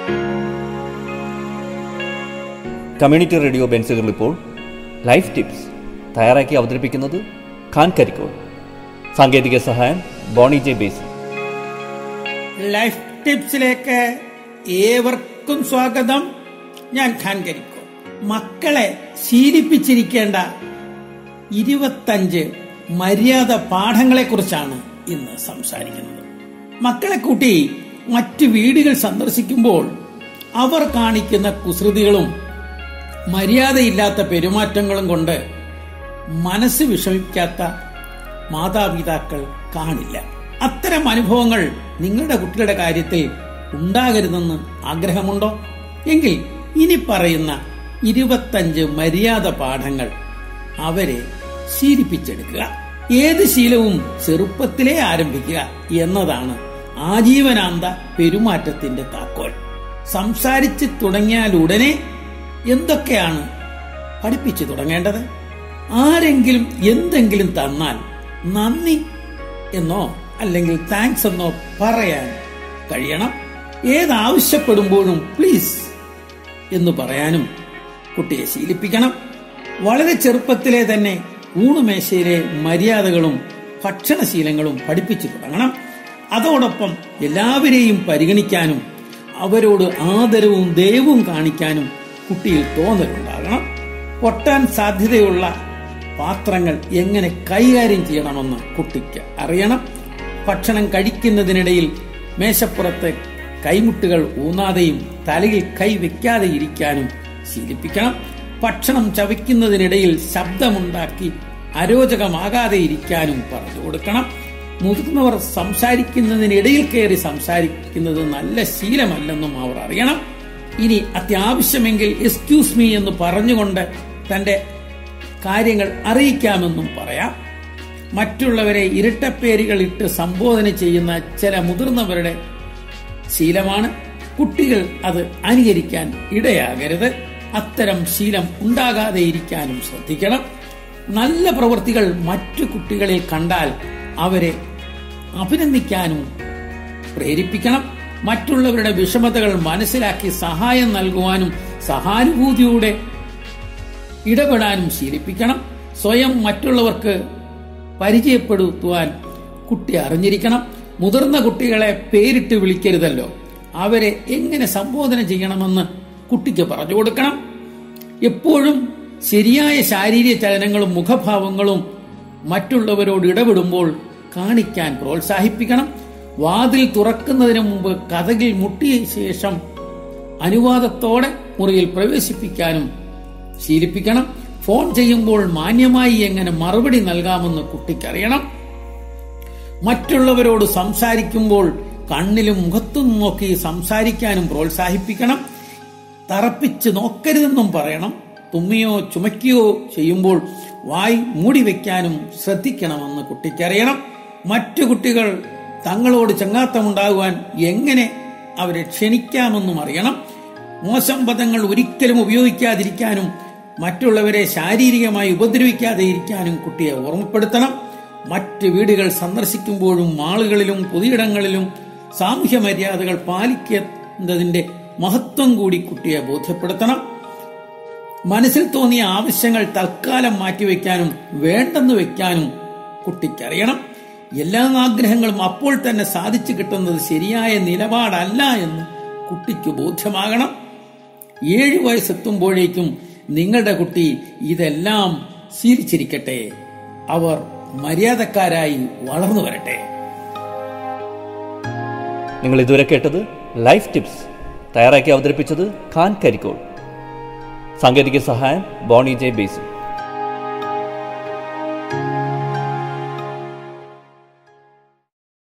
community radio ബെൻസുകൾ ഇപ്പോൾ life tips തയ്യാറാക്കി അവതരിപ്പിക്കുന്നത് ഖാൻ കരിക്കോൾ സാങ്കേതിക സഹായം ബോണി ജെ ബേസി ലൈഫ് ടിപ്സിലേക്ക് ഏവർക്കും സ്വാഗതം ഞാൻ ഖാൻ കരിക്കോ മക്കളെ ശീലിപ്പിച്ചിരിക്കേണ്ട ഇരുപത്തഞ്ച് മര്യാദ പാഠങ്ങളെ കുറിച്ചാണ് ഇന്ന് സംസാരിക്കുന്നത് മക്കളെ കൂട്ടി മറ്റു വീടുകൾ സന്ദർശിക്കുമ്പോൾ അവർ കാണിക്കുന്ന കുസൃതികളും മര്യാദയില്ലാത്ത പെരുമാറ്റങ്ങളും കൊണ്ട് മനസ്സ് വിഷമിക്കാത്ത മാതാപിതാക്കൾ കാണില്ല അത്തരം അനുഭവങ്ങൾ നിങ്ങളുടെ കുട്ടികളുടെ കാര്യത്തിൽ ഉണ്ടാകരുതെന്ന് ആഗ്രഹമുണ്ടോ എങ്കിൽ ഇനി പറയുന്ന ഇരുപത്തഞ്ച് മര്യാദ പാഠങ്ങൾ അവരെ ശീലിപ്പിച്ചെടുക്കുക ഏത് ശീലവും ചെറുപ്പത്തിലേ ആരംഭിക്കുക എന്നതാണ് ആജീവനാന്ത പെരുമാറ്റത്തിന്റെ താക്കോൽ സംസാരിച്ച് തുടങ്ങിയാൽ ഉടനെ എന്തൊക്കെയാണ് പഠിപ്പിച്ചു തുടങ്ങേണ്ടത് ആരെങ്കിലും എന്തെങ്കിലും തന്നാൽ നന്ദി എന്നോ അല്ലെങ്കിൽ താങ്ക്സ് എന്നോ പറയാൻ കഴിയണം ഏതാവശ്യപ്പെടുമ്പോഴും പ്ലീസ് എന്ന് പറയാനും കുട്ടിയെ ശീലിപ്പിക്കണം വളരെ ചെറുപ്പത്തിലെ തന്നെ ഊണുമേശയിലെ മര്യാദകളും ഭക്ഷണശീലങ്ങളും പഠിപ്പിച്ചു തുടങ്ങണം അതോടൊപ്പം എല്ലാവരെയും പരിഗണിക്കാനും അവരോട് ആദരവും ദയവും കാണിക്കാനും കുട്ടിയിൽ തോന്നലുണ്ടാകണം പൊട്ടാൻ സാധ്യതയുള്ള പാത്രങ്ങൾ എങ്ങനെ കൈകാര്യം ചെയ്യണമെന്ന് കുട്ടിക്ക് അറിയണം ഭക്ഷണം കഴിക്കുന്നതിനിടയിൽ മേശപ്പുറത്ത് കൈമുട്ടുകൾ ഊന്നാതെയും തലയിൽ കൈ വെക്കാതെ ഇരിക്കാനും ശീലിപ്പിക്കണം ഭക്ഷണം ചവയ്ക്കുന്നതിനിടയിൽ ശബ്ദമുണ്ടാക്കി അരോചകമാകാതെ ഇരിക്കാനും പറഞ്ഞു കൊടുക്കണം മുതിർന്നവർ സംസാരിക്കുന്നതിനിടയിൽ കയറി സംസാരിക്കുന്നത് നല്ല ശീലമല്ലെന്നും അവർ അറിയണം ഇനി അത്യാവശ്യമെങ്കിൽ എക്സ്ക്യൂസ് മീ എന്ന് പറഞ്ഞുകൊണ്ട് തന്റെ കാര്യങ്ങൾ അറിയിക്കാമെന്നും പറയാം മറ്റുള്ളവരെ ഇരട്ടപ്പേരുകൾ ഇട്ട് സംബോധന ചെയ്യുന്ന ചില മുതിർന്നവരുടെ ശീലമാണ് കുട്ടികൾ അത് അനുകരിക്കാൻ ഇടയാകരുത് അത്തരം ശീലം ഉണ്ടാകാതെ ഇരിക്കാനും ശ്രദ്ധിക്കണം നല്ല പ്രവൃത്തികൾ മറ്റു കുട്ടികളിൽ കണ്ടാൽ അവരെ അഭിനന്ദിക്കാനും പ്രേരിപ്പിക്കണം മറ്റുള്ളവരുടെ വിഷമതകൾ മനസ്സിലാക്കി സഹായം നൽകുവാനും സഹാനുഭൂതിയോടെ ഇടപെടാനും ശീലിപ്പിക്കണം സ്വയം മറ്റുള്ളവർക്ക് പരിചയപ്പെടുത്തുവാൻ കുട്ടി അറിഞ്ഞിരിക്കണം മുതിർന്ന കുട്ടികളെ പേരിട്ട് വിളിക്കരുതല്ലോ അവരെ എങ്ങനെ സംബോധന ചെയ്യണമെന്ന് കുട്ടിക്ക് പറഞ്ഞു കൊടുക്കണം എപ്പോഴും ശരിയായ ശാരീരിക ചലനങ്ങളും മുഖഭാവങ്ങളും മറ്റുള്ളവരോട് ഇടപെടുമ്പോൾ കാണിക്കാൻ പ്രോത്സാഹിപ്പിക്കണം വാതിൽ തുറക്കുന്നതിന് മുമ്പ് കഥകിൽ മുട്ടിയ ശേഷം അനുവാദത്തോടെ മുറിയിൽ പ്രവേശിപ്പിക്കാനും ശീലിപ്പിക്കണം ഫോൺ ചെയ്യുമ്പോൾ മാന്യമായി എങ്ങനെ മറുപടി നൽകാമെന്ന് കുട്ടിക്കറിയണം മറ്റുള്ളവരോട് സംസാരിക്കുമ്പോൾ കണ്ണിലും മുഖത്തും നോക്കി സംസാരിക്കാനും പ്രോത്സാഹിപ്പിക്കണം തറപ്പിച്ച് നോക്കരുതെന്നും പറയണം തുമ്മിയോ ചുമയ്ക്കുകയോ ചെയ്യുമ്പോൾ വായ് മൂടി വെക്കാനും ശ്രദ്ധിക്കണമെന്ന് കുട്ടിക്കറിയണം മറ്റു കുട്ടികൾ തങ്ങളോട് ചങ്ങാത്തമുണ്ടാകുവാൻ എങ്ങനെ അവരെ ക്ഷണിക്കാമെന്നും അറിയണം മോശം പദങ്ങൾ ഒരിക്കലും ഉപയോഗിക്കാതിരിക്കാനും മറ്റുള്ളവരെ ശാരീരികമായി ഉപദ്രവിക്കാതെ ഇരിക്കാനും കുട്ടിയെ ഓർമ്മപ്പെടുത്തണം മറ്റ് വീടുകൾ സന്ദർശിക്കുമ്പോഴും മാളുകളിലും പൊതുയിടങ്ങളിലും സാമൂഹ്യ മര്യാദകൾ പാലിക്കുന്നതിന്റെ മഹത്വം കൂടി കുട്ടിയെ ബോധ്യപ്പെടുത്തണം മനസ്സിൽ തോന്നിയ ആവശ്യങ്ങൾ തൽക്കാലം മാറ്റിവെക്കാനും വേണ്ടെന്ന് വെക്കാനും കുട്ടിക്കറിയണം എല്ലാ ആഗ്രഹങ്ങളും അപ്പോൾ തന്നെ സാധിച്ചു കിട്ടുന്നത് ശരിയായ നിലപാടല്ല എന്ന് കുട്ടിക്ക് ബോധ്യമാകണം ഏഴു വയസ്സെത്തുമ്പോഴേക്കും നിങ്ങളുടെ കുട്ടി ഇതെല്ലാം ശീലിച്ചിരിക്കട്ടെ അവർ മര്യാദക്കാരായി വളർന്നു വരട്ടെ നിങ്ങൾ ഇതുവരെ കേട്ടത് ലൈഫ് ടിപ്സ് തയ്യാറാക്കി അവതരിപ്പിച്ചത് ഖാൻ കരിക്കോൾ സാങ്കേതിക സഹായം ബോണി ജെ ബേസി